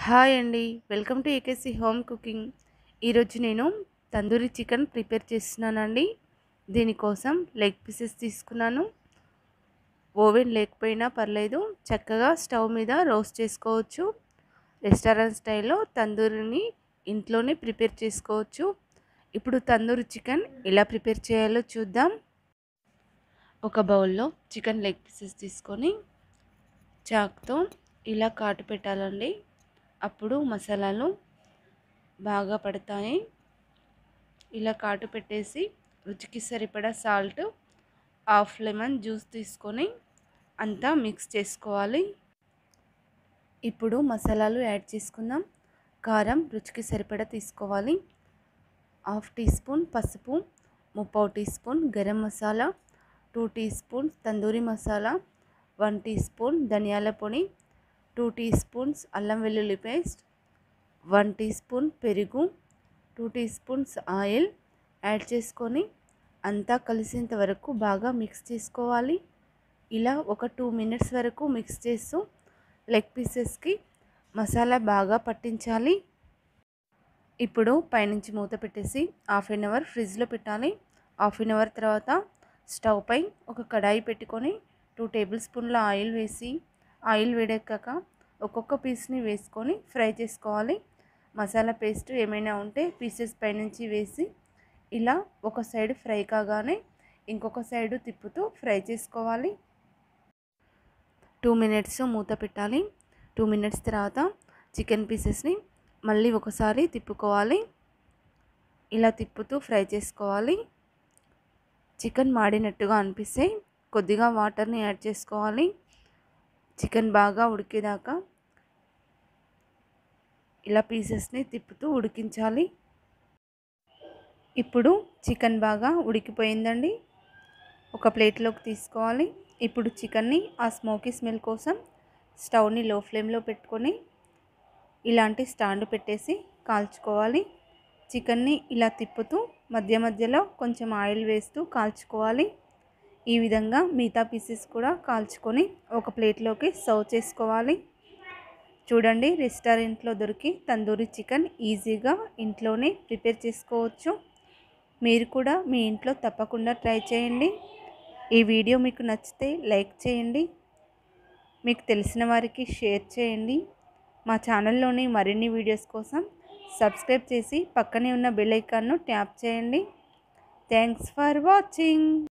hi అండి welcome to AKC home cooking ఈరోజు నేను తందూరి చికెన్ ప్రిపేర్ చేస్తున్నానండి దీనికోసం లెగ్ పీసెస్ తీసుకున్నాను ఓవెన్ లేకపోయినా పర్లేదు చక్కగా స్టవ్ మీద రోస్ట్ చేసుకోవచ్చు రెస్టారెంట్ స్టైల్లో తందూరిని ఇంట్లోనే ప్రిపేర్ చేసుకోవచ్చు ఇప్పుడు తందూరి చికెన్ ఎలా ప్రిపేర్ చేయాలో చూద్దాం ఒక బౌల్లో చికెన్ లెగ్ పీసెస్ తీసుకొని చాక్తో ఇలా కాటు పెట్టాలండి అప్పుడు మసాలాలు బాగా పడతాయి ఇలా కాటు పెట్టేసి రుచికి సరిపడా సాల్ట్ హాఫ్ లెమన్ జ్యూస్ తీసుకొని అంతా మిక్స్ చేసుకోవాలి ఇప్పుడు మసాలాలు యాడ్ చేసుకుందాం కారం రుచికి సరిపడా తీసుకోవాలి హాఫ్ టీ స్పూన్ పసుపు ముప్పావు teaspoon garam masala two teaspoon tandoori masala one teaspoon ధనియాల పొడి టూ టీ స్పూన్స్ అల్లం వెల్లుల్లి పేస్ట్ వన్ టీ స్పూన్ పెరుగు two teaspoons oil add చేసుకొని అంతా కలిసేంత వరకు బాగా మిక్స్ చేసుకోవాలి ఇలా ఒక టూ మినిట్స్ వరకు మిక్స్ చేస్తూ లెగ్ పీసెస్కి మసాలా బాగా పట్టించాలి ఇప్పుడు పైనుంచి మూత పెట్టేసి హాఫ్ అన్ అవర్ ఫ్రిడ్జ్లో పెట్టాలి హాఫ్ అన్ అవర్ తర్వాత స్టవ్ పై ఒక కడాయి పెట్టుకొని టూ టేబుల్ స్పూన్ల ఆయిల్ వేసి ఆయిల్ వేడెక్కాక ఒక్కొక్క పీస్ని వేసుకొని ఫ్రై చేసుకోవాలి మసాలా పేస్ట్ ఏమైనా ఉంటే పీసెస్ పైనుంచి వేసి ఇలా ఒక సైడ్ ఫ్రై కాగానే ఇంకొక సైడు తిప్పుతూ ఫ్రై చేసుకోవాలి టూ మినిట్స్ మూత పెట్టాలి టూ మినిట్స్ తర్వాత చికెన్ పీసెస్ని మళ్ళీ ఒకసారి తిప్పుకోవాలి ఇలా తిప్పుతూ ఫ్రై చేసుకోవాలి చికెన్ మాడినట్టుగా అనిపిస్తే కొద్దిగా వాటర్ని యాడ్ చేసుకోవాలి చికెన్ బాగా ఉడికేదాకా ఇలా పీసెస్ని తిప్పుతూ ఉడికించాలి ఇప్పుడు చికెన్ బాగా ఉడికిపోయిందండి ఒక ప్లేట్లోకి తీసుకోవాలి ఇప్పుడు చికెన్ని ఆ స్మోకీ స్మెల్ కోసం స్టవ్ని లో ఫ్లేమ్లో పెట్టుకొని ఇలాంటి స్టాండ్ పెట్టేసి కాల్చుకోవాలి చికెన్ని ఇలా తిప్పుతూ మధ్య మధ్యలో కొంచెం ఆయిల్ వేస్తూ కాల్చుకోవాలి ఈ విధంగా మిగతా పీసెస్ కూడా కాల్చుకొని ఒక ప్లేట్లోకి సర్వ్ చేసుకోవాలి చూడండి రెస్టారెంట్లో దొరికి తందూరి చికెన్ ఈజీగా ఇంట్లోనే ప్రిపేర్ చేసుకోవచ్చు మీరు కూడా మీ ఇంట్లో తప్పకుండా ట్రై చేయండి ఈ వీడియో మీకు నచ్చితే లైక్ చేయండి మీకు తెలిసిన వారికి షేర్ చేయండి మా ఛానల్లోని మరిన్ని వీడియోస్ కోసం సబ్స్క్రైబ్ చేసి పక్కనే ఉన్న బెల్ ఐకాన్ను ట్యాప్ చేయండి థ్యాంక్స్ ఫర్ వాచింగ్